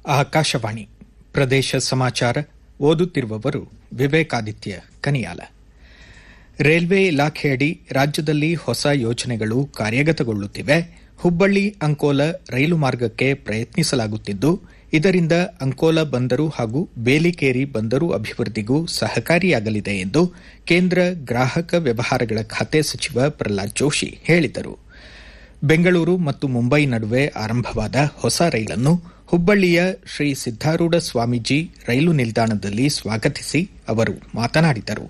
ಆಕಾಶವಾಣಿ ಪ್ರದೇಶ ಸಮಾಚಾರ ಓದುತ್ತಿರುವವರು ವಿವೇಕಾದಿತ್ಯ ಕನಿಯಾಲ ರೈಲ್ವೆ ಇಲಾಖೆಯಡಿ ರಾಜ್ಯದಲ್ಲಿ ಹೊಸ ಯೋಜನೆಗಳು ಕಾರ್ಯಗತಗೊಳ್ಳುತ್ತಿವೆ ಹುಬ್ಬಳ್ಳಿ ಅಂಕೋಲ ರೈಲು ಮಾರ್ಗಕ್ಕೆ ಪ್ರಯತ್ನಿಸಲಾಗುತ್ತಿದ್ದು ಇದರಿಂದ ಅಂಕೋಲ ಬಂದರು ಹಾಗೂ ಬೇಲಿಕೇರಿ ಬಂದರು ಅಭಿವೃದ್ಧಿಗೂ ಸಹಕಾರಿಯಾಗಲಿದೆ ಎಂದು ಕೇಂದ್ರ ಗ್ರಾಹಕ ವ್ಯವಹಾರಗಳ ಖಾತೆ ಸಚಿವ ಪ್ರಹ್ಲಾದ್ ಜೋಶಿ ಹೇಳಿದರು ಬೆಂಗಳೂರು ಮತ್ತು ಮುಂಬೈ ನಡುವೆ ಆರಂಭವಾದ ಹೊಸ ರೈಲನ್ನು ಹುಬ್ಬಳ್ಳಿಯ ಶ್ರೀ ಸಿದ್ದಾರೂಢ ಸ್ವಾಮೀಜಿ ರೈಲು ನಿಲ್ದಾಣದಲ್ಲಿ ಸ್ವಾಗತಿಸಿ ಅವರು ಮಾತನಾಡಿದರು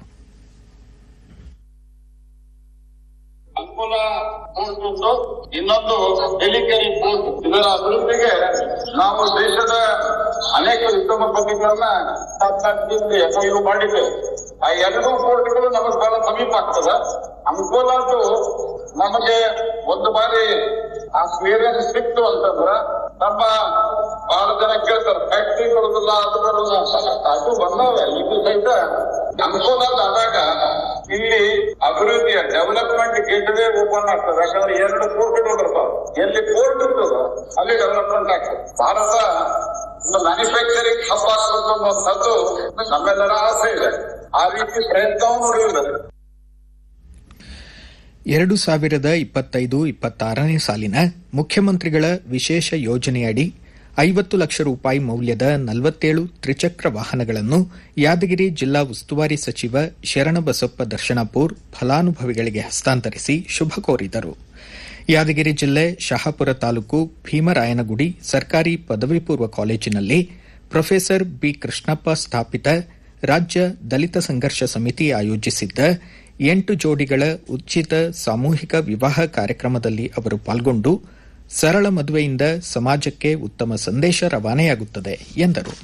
ಅಂಕೋಲ ಪೋರ್ಟ್ ಉಂಟು ಇನ್ನೊಂದು ಡೆಲಿಕರಿ ಪೋರ್ಟ್ ಇದರ ಅಭಿವೃದ್ಧಿಗೆ ನಾವು ದೇಶದ ಅನೇಕ ಉತ್ತಮ ಪದ್ಧತಿಗಳನ್ನ ಎಫ್ಐಯು ಮಾಡಿದ್ದೇವೆ ಆ ಎರಡೂ ಪೋರ್ಟ್ಗಳು ನಮಗೆ ಬಹಳ ಸಮೀಪ ಆಗ್ತದ ಅಂಕೋಲಾದು ನಮಗೆ ಒಂದು ಬಾರಿ ಆ ಕ್ಲಿಯರೆನ್ಸ್ ಸಿಕ್ತು ಅಂತಂದ್ರ ನಮ್ಮ ಬಹಳ ಜನ ಕೇಳ್ತಾರೆ ಫ್ಯಾಕ್ಟ್ರಿ ಬರುದಿಲ್ಲ ಅದು ಬರುದಿಲ್ಲ ಅದು ಬಂದವೆ ಇದು ಸಹಿತ ಅಂಕೋಲಾದ ಆದಾಗ ಇಲ್ಲಿ ಅಭಿವೃದ್ಧಿಯ ಡೆವಲಪ್ಮೆಂಟ್ ಗೇಟ್ ವೇ ಓಪನ್ ಆಗ್ತದೆ ಯಾಕಂದ್ರೆ ಎರಡು ಪೋರ್ಟ್ಗಳು ಬರ್ತಾವ ಎಲ್ಲಿ ಪೋರ್ಟ್ ಇರ್ತದ ಅಲ್ಲಿ ಡೆವಲಪ್ಮೆಂಟ್ ಆಗ್ತದೆ ಭಾರತ ಒಂದು ಮ್ಯಾನುಫ್ಯಾಕ್ಚರಿಂಗ್ ಹಬ್ ಆಗ್ಬೇಕನ್ನುವಂಥದ್ದು ನಮ್ಮೆಲ್ಲರ ಆಸೆ ಇದೆ ಆ ರೀತಿ ಪ್ರಯತ್ನವೂ ನಡೆಯುತ್ತದೆ ಎರಡು ಸಾವಿರದ ಇಪ್ಪತ್ತೈದು ಇಪ್ಪತ್ತಾರನೇ ಸಾಲಿನ ಮುಖ್ಯಮಂತ್ರಿಗಳ ವಿಶೇಷ ಯೋಜನೆಯಡಿ ಐವತ್ತು ಲಕ್ಷ ರೂಪಾಯಿ ಮೌಲ್ಯದ ನಲವತ್ತೇಳು ತ್ರಿಚಕ್ರ ವಾಹನಗಳನ್ನು ಯಾದಗಿರಿ ಜಿಲ್ಲಾ ಉಸ್ತುವಾರಿ ಸಚಿವ ಶರಣಬಸಪ್ಪ ದರ್ಶನಾಪುರ್ ಫಲಾನುಭವಿಗಳಿಗೆ ಹಸ್ತಾಂತರಿಸಿ ಶುಭ ಕೋರಿದರು ಯಾದಗಿರಿ ಜಿಲ್ಲೆ ಶಹಾಪುರ ತಾಲೂಕು ಭೀಮರಾಯನಗುಡಿ ಸರ್ಕಾರಿ ಪದವಿ ಪೂರ್ವ ಕಾಲೇಜಿನಲ್ಲಿ ಪ್ರೊಫೆಸರ್ ಬಿ ಕೃಷ್ಣಪ್ಪ ಸ್ಥಾಪಿತ ರಾಜ್ಯ ದಲಿತ ಸಂಘರ್ಷ ಸಮಿತಿ ಆಯೋಜಿಸಿದ್ದ ಎಂಟು ಜೋಡಿಗಳ ಉಚಿತ ಸಾಮೂಹಿಕ ವಿವಾಹ ಕಾರ್ಯಕ್ರಮದಲ್ಲಿ ಅವರು ಪಾಲ್ಗೊಂಡು ಸರಳ ಮದುವೆಯಿಂದ ಸಮಾಜಕ್ಕೆ ಉತ್ತಮ ಸಂದೇಶ ರವಾನೆಯಾಗುತ್ತದೆ ಎಂದರು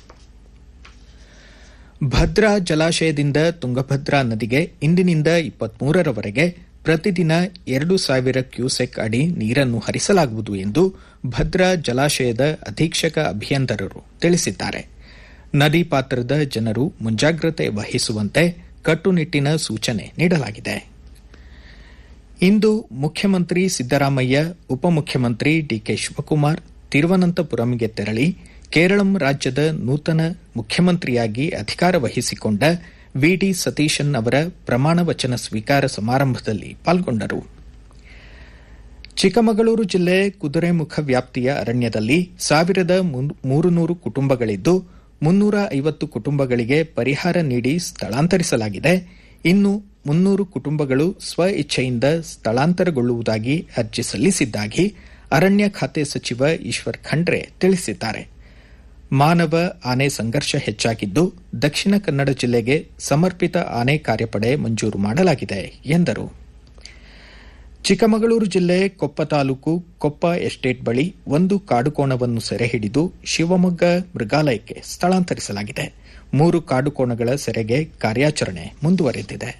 ಭದ್ರಾ ಜಲಾಶಯದಿಂದ ತುಂಗಭದ್ರಾ ನದಿಗೆ ಇಂದಿನಿಂದ ಇಪ್ಪತ್ಮೂರರವರೆಗೆ ಪ್ರತಿದಿನ ಎರಡು ಸಾವಿರ ಕ್ಯೂಸೆಕ್ ಅಡಿ ನೀರನ್ನು ಹರಿಸಲಾಗುವುದು ಎಂದು ಭದ್ರಾ ಜಲಾಶಯದ ಅಧೀಕ್ಷಕ ಅಭಿಯಂತರರು ತಿಳಿಸಿದ್ದಾರೆ ನದಿ ಪಾತ್ರದ ಜನರು ಮುಂಜಾಗ್ರತೆ ವಹಿಸುವಂತೆ ಕಟ್ಟುನಿಟ್ಟಿನ ಸೂಚನೆ ನೀಡಲಾಗಿದೆ ಇಂದು ಮುಖ್ಯಮಂತ್ರಿ ಸಿದ್ದರಾಮಯ್ಯ ಉಪಮುಖ್ಯಮಂತ್ರಿ ಡಿಕೆ ಶಿವಕುಮಾರ್ ತಿರುವನಂತಪುರಂಗೆ ತೆರಳಿ ಕೇರಳಂ ರಾಜ್ಯದ ನೂತನ ಮುಖ್ಯಮಂತ್ರಿಯಾಗಿ ಅಧಿಕಾರ ವಹಿಸಿಕೊಂಡ ವಿಡಿ ಸತೀಶನ್ ಅವರ ಪ್ರಮಾಣ ವಚನ ಸ್ವೀಕಾರ ಸಮಾರಂಭದಲ್ಲಿ ಪಾಲ್ಗೊಂಡರು ಚಿಕ್ಕಮಗಳೂರು ಜಿಲ್ಲೆ ಕುದುರೆಮುಖ ವ್ಯಾಪ್ತಿಯ ಅರಣ್ಯದಲ್ಲಿ ಸಾವಿರದ ಮೂರುನೂರು ಕುಟುಂಬಗಳಿದ್ದು ಮುನ್ನೂರ ಐವತ್ತು ಕುಟುಂಬಗಳಿಗೆ ಪರಿಹಾರ ನೀಡಿ ಸ್ಥಳಾಂತರಿಸಲಾಗಿದೆ ಇನ್ನು ಮುನ್ನೂರು ಕುಟುಂಬಗಳು ಸ್ವ ಇಚ್ಛೆಯಿಂದ ಸ್ಥಳಾಂತರಗೊಳ್ಳುವುದಾಗಿ ಅರ್ಜಿ ಸಲ್ಲಿಸಿದ್ದಾಗಿ ಅರಣ್ಯ ಖಾತೆ ಸಚಿವ ಈಶ್ವರ್ ಖಂಡ್ರೆ ತಿಳಿಸಿದ್ದಾರೆ ಮಾನವ ಆನೆ ಸಂಘರ್ಷ ಹೆಚ್ಚಾಗಿದ್ದು ದಕ್ಷಿಣ ಕನ್ನಡ ಜಿಲ್ಲೆಗೆ ಸಮರ್ಪಿತ ಆನೆ ಕಾರ್ಯಪಡೆ ಮಂಜೂರು ಮಾಡಲಾಗಿದೆ ಎಂದರು ಚಿಕ್ಕಮಗಳೂರು ಜಿಲ್ಲೆ ಕೊಪ್ಪ ತಾಲೂಕು ಕೊಪ್ಪ ಎಸ್ಟೇಟ್ ಬಳಿ ಒಂದು ಕಾಡುಕೋಣವನ್ನು ಸೆರೆಹಿಡಿದು ಶಿವಮೊಗ್ಗ ಮೃಗಾಲಯಕ್ಕೆ ಸ್ಥಳಾಂತರಿಸಲಾಗಿದೆ ಮೂರು ಕಾಡುಕೋಣಗಳ ಸೆರೆಗೆ ಕಾರ್ಯಾಚರಣೆ ಮುಂದುವರೆದಿದೆ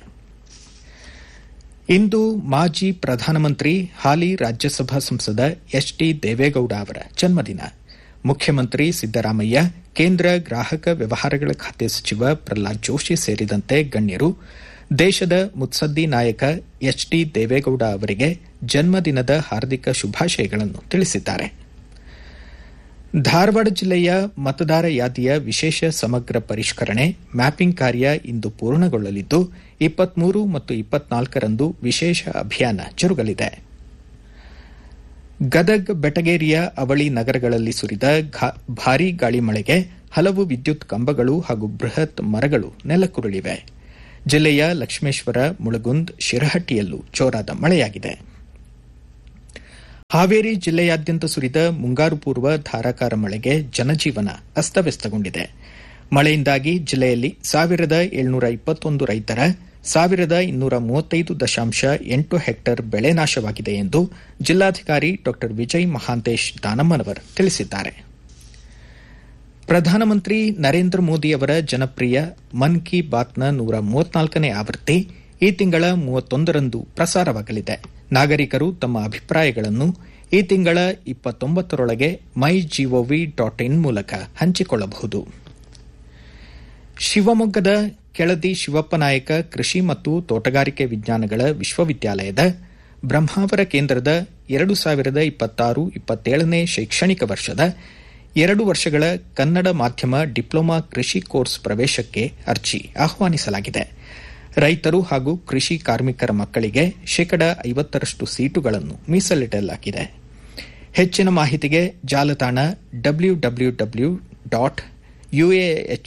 ಇಂದು ಮಾಜಿ ಪ್ರಧಾನಮಂತ್ರಿ ಹಾಲಿ ರಾಜ್ಯಸಭಾ ಸಂಸದ ಎಚ್ ಡಿ ದೇವೇಗೌಡ ಅವರ ಜನ್ಮದಿನ ಮುಖ್ಯಮಂತ್ರಿ ಸಿದ್ದರಾಮಯ್ಯ ಕೇಂದ್ರ ಗ್ರಾಹಕ ವ್ಯವಹಾರಗಳ ಖಾತೆ ಸಚಿವ ಪ್ರಹ್ಲಾದ್ ಜೋಶಿ ಸೇರಿದಂತೆ ಗಣ್ಯರು ದೇಶದ ಮುತ್ಸದ್ದಿ ನಾಯಕ ಎಚ್ ಡಿ ದೇವೇಗೌಡ ಅವರಿಗೆ ಜನ್ಮದಿನದ ಹಾರ್ದಿಕ ಶುಭಾಶಯಗಳನ್ನು ತಿಳಿಸಿದ್ದಾರೆ ಧಾರವಾಡ ಜಿಲ್ಲೆಯ ಮತದಾರ ಯಾದಿಯ ವಿಶೇಷ ಸಮಗ್ರ ಪರಿಷ್ಕರಣೆ ಮ್ಯಾಪಿಂಗ್ ಕಾರ್ಯ ಇಂದು ಪೂರ್ಣಗೊಳ್ಳಲಿದ್ದು ಇಪ್ಪತ್ಮೂರು ಮತ್ತು ಇಪ್ಪತ್ನಾಲ್ಕರಂದು ವಿಶೇಷ ಅಭಿಯಾನ ಜರುಗಲಿದೆ ಗದಗ್ ಬೆಟಗೇರಿಯ ಅವಳಿ ನಗರಗಳಲ್ಲಿ ಸುರಿದ ಭಾರೀ ಗಾಳಿ ಮಳೆಗೆ ಹಲವು ವಿದ್ಯುತ್ ಕಂಬಗಳು ಹಾಗೂ ಬೃಹತ್ ಮರಗಳು ನೆಲಕ್ಕುರುಳಿವೆ ಜಿಲ್ಲೆಯ ಲಕ್ಷ್ಮೇಶ್ವರ ಮುಳಗುಂದ್ ಶಿರಹಟ್ಟಿಯಲ್ಲೂ ಜೋರಾದ ಮಳೆಯಾಗಿದೆ ಹಾವೇರಿ ಜಿಲ್ಲೆಯಾದ್ಯಂತ ಸುರಿದ ಮುಂಗಾರು ಪೂರ್ವ ಧಾರಾಕಾರ ಮಳೆಗೆ ಜನಜೀವನ ಅಸ್ತವ್ಯಸ್ತಗೊಂಡಿದೆ ಮಳೆಯಿಂದಾಗಿ ಜಿಲ್ಲೆಯಲ್ಲಿ ಸಾವಿರದ ಏಳ್ನೂರ ಇಪ್ಪತ್ತೊಂದು ರೈತರ ಸಾವಿರದ ಇನ್ನೂರ ಮೂವತ್ತೈದು ದಶಾಂಶ ಎಂಟು ಹೆಕ್ಟೇರ್ ಬೆಳೆ ನಾಶವಾಗಿದೆ ಎಂದು ಜಿಲ್ಲಾಧಿಕಾರಿ ಡಾ ವಿಜಯ್ ಮಹಾಂತೇಶ್ ದಾನಮ್ಮನವರ್ ತಿಳಿಸಿದ್ದಾರೆ ಪ್ರಧಾನಮಂತ್ರಿ ನರೇಂದ್ರ ಮೋದಿ ಅವರ ಜನಪ್ರಿಯ ಮನ್ ಕಿ ಬಾತ್ನ ನೂರ ಮೂವತ್ನಾಲ್ಕನೇ ಆವೃತ್ತಿ ಈ ತಿಂಗಳ ಮೂವತ್ತೊಂದರಂದು ಪ್ರಸಾರವಾಗಲಿದೆ ನಾಗರಿಕರು ತಮ್ಮ ಅಭಿಪ್ರಾಯಗಳನ್ನು ಈ ತಿಂಗಳ ಇಪ್ಪತ್ತೊಂಬತ್ತರೊಳಗೆ ಮೈ ಜಿಒವಿ ಡಾಟ್ ಇನ್ ಮೂಲಕ ಹಂಚಿಕೊಳ್ಳಬಹುದು ಶಿವಮೊಗ್ಗದ ಕೆಳದಿ ಶಿವಪ್ಪನಾಯಕ ಕೃಷಿ ಮತ್ತು ತೋಟಗಾರಿಕೆ ವಿಜ್ಞಾನಗಳ ವಿಶ್ವವಿದ್ಯಾಲಯದ ಬ್ರಹ್ಮಾವರ ಕೇಂದ್ರದ ಎರಡು ಸಾವಿರದ ಇಪ್ಪತ್ತಾರು ಇಪ್ಪತ್ತೇಳನೇ ಶೈಕ್ಷಣಿಕ ವರ್ಷದ ಎರಡು ವರ್ಷಗಳ ಕನ್ನಡ ಮಾಧ್ಯಮ ಡಿಪ್ಲೊಮಾ ಕೃಷಿ ಕೋರ್ಸ್ ಪ್ರವೇಶಕ್ಕೆ ಅರ್ಜಿ ಆಹ್ವಾನಿಸಲಾಗಿದೆ ರೈತರು ಹಾಗೂ ಕೃಷಿ ಕಾರ್ಮಿಕರ ಮಕ್ಕಳಿಗೆ ಶೇಕಡ ಐವತ್ತರಷ್ಟು ಸೀಟುಗಳನ್ನು ಮೀಸಲಿಡಲಾಗಿದೆ ಹೆಚ್ಚಿನ ಮಾಹಿತಿಗೆ ಜಾಲತಾಣ ಡಬ್ಲ್ಯೂ ಡಬ್ಲ್ಯೂ ಡಬ್ಲ್ಯೂ ಡಾಟ್ ಯುಎಎಚ್